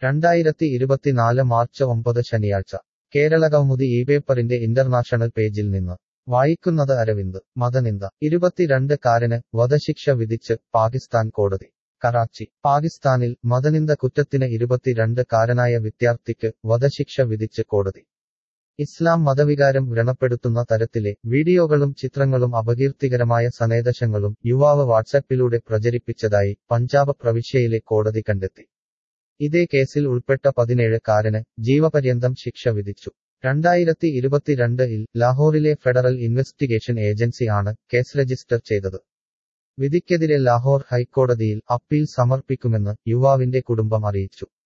രണ്ടായിരത്തി ഇരുപത്തിനാല് മാർച്ച് ഒമ്പത് ശനിയാഴ്ച കേരളകൗമുദി ഈ പേപ്പറിന്റെ ഇന്റർനാഷണൽ പേജിൽ നിന്ന് വായിക്കുന്നത് അരവിന്ദ് മതനിന്ദ ഇരുപത്തിരണ്ട് കാരന് വധശിക്ഷ വിധിച്ച് പാകിസ്ഥാൻ കോടതി കറാച്ചി പാകിസ്ഥാനിൽ മതനിന്ദ കുറ്റത്തിന് ഇരുപത്തിരണ്ട് കാരനായ വിദ്യാർത്ഥിക്ക് വധശിക്ഷ വിധിച്ച് കോടതി ഇസ്ലാം മതവികാരം വ്രണപ്പെടുത്തുന്ന തരത്തിലെ വീഡിയോകളും ചിത്രങ്ങളും അപകീർത്തികരമായ സന്ദേശങ്ങളും യുവാവ് വാട്സാപ്പിലൂടെ പ്രചരിപ്പിച്ചതായി പഞ്ചാബ് പ്രവിശ്യയിലെ കോടതി കണ്ടെത്തി ഇതേ കേസിൽ ഉൾപ്പെട്ട പതിനേഴ് കാരന് ജീവപര്യന്തം ശിക്ഷ വിധിച്ചു രണ്ടായിരത്തി ഇരുപത്തിരണ്ടിൽ ലാഹോറിലെ ഫെഡറൽ ഇൻവെസ്റ്റിഗേഷൻ ഏജൻസി ആണ് കേസ് രജിസ്റ്റർ ചെയ്തത് വിധിക്കെതിരെ ലാഹോർ ഹൈക്കോടതിയിൽ അപ്പീൽ സമർപ്പിക്കുമെന്ന് യുവാവിന്റെ കുടുംബം അറിയിച്ചു